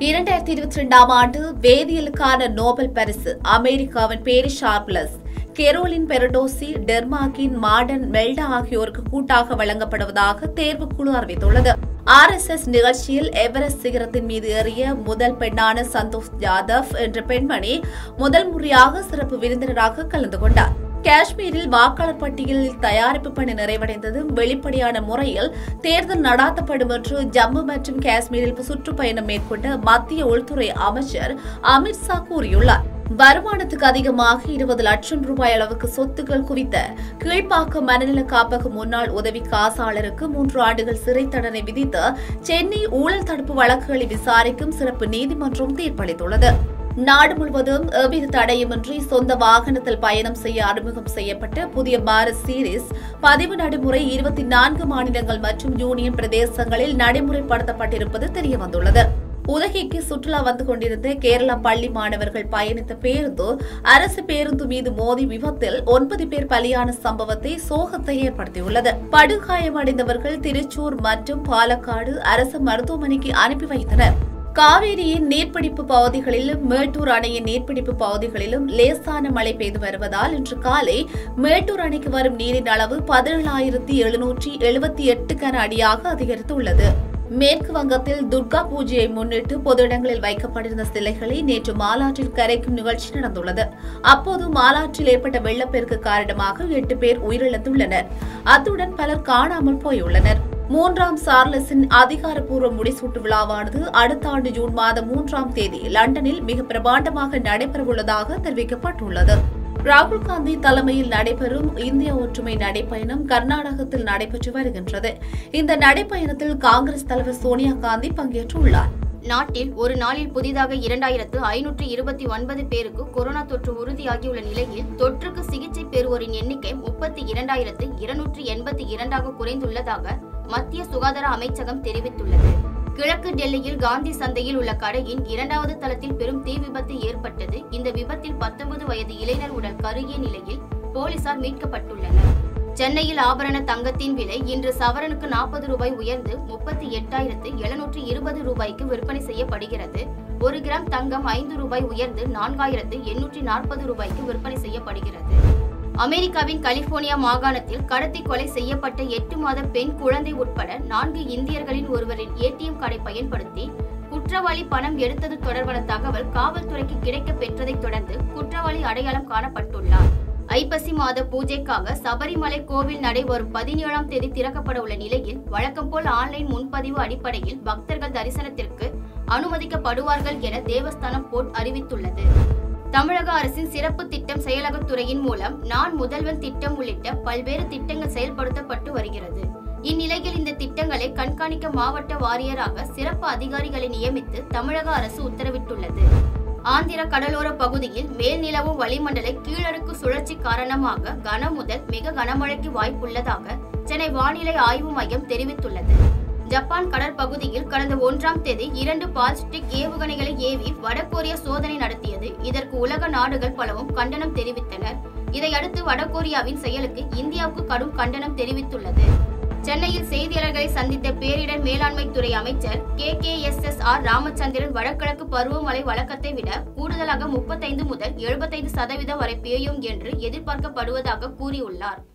இரண்டாயிரத்தி இருபத்தி ரெண்டாம் ஆண்டு வேதியியலுக்கான நோபல் பரிசு அமெரிக்காவின் பேரி ஷார்ப்லஸ் கெரோலின் பெரடோசி டெர்மாகின் மார்டன் மெல்டா ஆகியோருக்கு கூட்டாக வழங்கப்படுவதாக தேர்வுக்குழு அறிவித்துள்ளது ஆர் எஸ் எஸ் நிகழ்ச்சியில் எவரெஸ்ட் சிகரத்தின் மீது ஏறிய முதல் பெண்ணான சந்தோஷ் ஜாதவ் என்ற பெண்மணி முதல் முறையாக சிறப்பு விருந்தினராக கலந்து கொண்டார் காஷ்மீரில் வாக்காளர் பட்டியலில் தயாரிப்பு பணி நிறைவடைந்ததும் வெளிப்படையான முறையில் தேர்தல் நடாத்தப்படும் என்று ஜம்மு மற்றும் காஷ்மீரில் சுற்றுப்பயணம் மேற்கொண்ட மத்திய உள்துறை அமைச்சர் அமித்ஷா கூறியுள்ளார் வருமானத்துக்கு அதிகமாக இருபது லட்சம் ரூபாய் அளவுக்கு சொத்துக்கள் குவித்த கீழ்ப்பாக்கம் மனநல காப்பக முன்னாள் உதவி காசாளருக்கு மூன்று ஆண்டுகள் சிறை தண்டனை விதித்து சென்னை ஊழல் தடுப்பு வழக்குகளை விசாரிக்கும் சிறப்பு நீதிமன்றம் தீர்ப்பளித்துள்ளது நாடு முழுவதும் எவ்வித தடையுமின்றி சொந்த வாகனத்தில் பயணம் செய்ய அறிமுகம் செய்யப்பட்ட புதிய பாரத் சீரிஸ் பதிவு நடைமுறை இருபத்தி நான்கு மாநிலங்கள் மற்றும் யூனியன் பிரதேசங்களில் நடைமுறைப்படுத்தப்பட்டிருப்பது தெரியவந்துள்ளது உதகைக்கு சுற்றுலா வந்து கொண்டிருந்த கேரளா பள்ளி மாணவர்கள் பயணித்த பேருந்து அரசு பேருந்து மீது மோதி விபத்தில் ஒன்பது பேர் பலியான சம்பவத்தை சோகத்தை ஏற்படுத்தியுள்ளது படுகாயமடைந்தவர்கள் திருச்சூர் மற்றும் பாலக்காடு அரசு மருத்துவமனைக்கு அனுப்பி வைத்தனர் காவேரியின் நீர்பிடிப்பு பகுதிகளிலும் மேட்டூர் அணையின் நீர்பிடிப்பு பகுதிகளிலும் லேசான மழை பெய்து வருவதால் இன்று காலை மேட்டூர் அணைக்கு வரும் நீரின் அளவு பதினேழாயிரத்தி எழுநூற்றி எழுபத்தி எட்டு கன அடியாக அதிகரித்துள்ளது மேற்கு வங்கத்தில் துர்கா பூஜையை முன்னிட்டு பொது இடங்களில் வைக்கப்பட்டிருந்த சிலைகளை நேற்று மாலாற்றில் கரைக்கும் நிகழ்ச்சி நடந்துள்ளது அப்போது மாலாற்றில் ஏற்பட்ட வெள்ளப்பெருக்கு காரணமாக எட்டு பேர் உயிரிழந்துள்ளனர் அத்துடன் பலர் காணாமல் போயுள்ளனர் மூன்றாம் சார்லஸின் அதிகாரப்பூர்வ முடிசூட்டு விழாவானது அடுத்த ஆண்டு ஜூன் மாதம் மூன்றாம் தேதி லண்டனில் மிக பிரமாண்டமாக நடைபெறவுள்ளதாக தெரிவிக்கப்பட்டுள்ளது ராகுல் காந்தி தலைமையில் நடைபெறும் இந்திய ஒற்றுமை நடைப்பயணம் கர்நாடகத்தில் நடைபெற்று வருகின்றது இந்த நடைப்பயணத்தில் காங்கிரஸ் தலைவர் சோனியா காந்தி பங்கேற்றுள்ளார் நாட்டில் ஒரு நாளில் புதிதாக இரண்டாயிரத்து ஐநூற்று இருபத்தி ஒன்பது பேருக்கு கொரோனா தொற்று உறுதியாகியுள்ள நிலையில் தொற்றுக்கு சிகிச்சை பெறுவோரின் எண்ணிக்கை முப்பத்தி இரண்டாயிரத்து இருநூற்று எண்பத்தி இரண்டாக குறைந்துள்ளதாக மத்திய சுகாதார அமைச்சகம் தெரிவித்துள்ளது கிழக்கு டெல்லியில் காந்தி சந்தையில் உள்ள கடையின் இரண்டாவது தளத்தில் பெரும் தீ விபத்து ஏற்பட்டது இந்த விபத்தில் பத்தொன்பது வயது இளைஞர் உடல் கருகிய நிலையில் போலீசார் மீட்கப்பட்டுள்ளனர் சென்னையில் ஆபரண தங்கத்தின் விலை இன்று சவரனுக்கு நாற்பது ரூபாய் உயர்ந்து முப்பத்தி எட்டாயிரத்து எழுநூற்று இருபது ரூபாய்க்கு விற்பனை செய்யப்படுகிறது ஒரு கிராம் தங்கம் ஐந்து ரூபாய் உயர்ந்து நான்காயிரத்து எண்ணூற்றி நாற்பது ரூபாய்க்கு விற்பனை செய்யப்படுகிறது அமெரிக்காவின் கலிபோர்னியா மாகாணத்தில் கடத்தி கொலை செய்யப்பட்ட எட்டு மாத பெண் குழந்தை உட்பட நான்கு இந்தியர்களின் ஒருவரின் ஏடிஎம் கார்டை பயன்படுத்தி குற்றவாளி பணம் எடுத்தது தொடர்பான தகவல் காவல்துறைக்கு கிடைக்க பெற்றதைத் தொடர்ந்து குற்றவாளி அடையாளம் காணப்பட்டுள்ளார் ஐப்பசி மாத பூஜைக்காக சபரிமலை கோவில் நடை வரும் பதினேழாம் தேதி திறக்கப்பட உள்ள நிலையில் வழக்கம் போல் ஆன்லைன் முன்பதிவு அடிப்படையில் பக்தர்கள் தரிசனத்திற்கு அனுமதிக்கப்படுவார்கள் என தேவஸ்தானம் போர்ட் அறிவித்துள்ளது தமிழக அரசின் சிறப்பு திட்டம் செயலகத்துறையின் மூலம் நான் முதல்வன் திட்டம் உள்ளிட்ட பல்வேறு திட்டங்கள் செயல்படுத்தப்பட்டு வருகிறது இந்நிலையில் இந்த திட்டங்களை கண்காணிக்க மாவட்ட வாரியராக சிறப்பு அதிகாரிகளை நியமித்து தமிழக அரசு உத்தரவிட்டுள்ளது ஆந்திர கடலோர பகுதியில் மேல் நிலவும் வளிமண்டல கீழடுக்கு சுழற்சி காரணமாக கன முதல் மிக கனமழைக்கு வாய்ப்புள்ளதாக சென்னை வானிலை ஆய்வு மையம் தெரிவித்துள்ளது ஜப்பான் கடற்பகுதியில் கடந்த ஒன்றாம் தேதி இரண்டு பாலிஸ்டிக் ஏவுகணைகளை ஏவி வடகொரியா சோதனை நடத்தியது இதற்கு உலக நாடுகள் பலவும் கண்டனம் தெரிவித்தனர் இதையடுத்து வடகொரியாவின் செயலுக்கு இந்தியாவுக்கு கடும் கண்டனம் தெரிவித்துள்ளது சென்னையில் செய்தியாளர்களை சந்தித்த பேரிடர் மேலாண்மை துறை அமைச்சர் K K S S R Ramachandran வடகிழக்கு பருவமழை வழக்கத்தை விட கூடுதலாக முப்பத்தைந்து முதல் எழுபத்தைந்து சதவீதம் வரை பெய்யும் என்று எதிர்பார்க்கப்படுவதாக கூறியுள்ளார்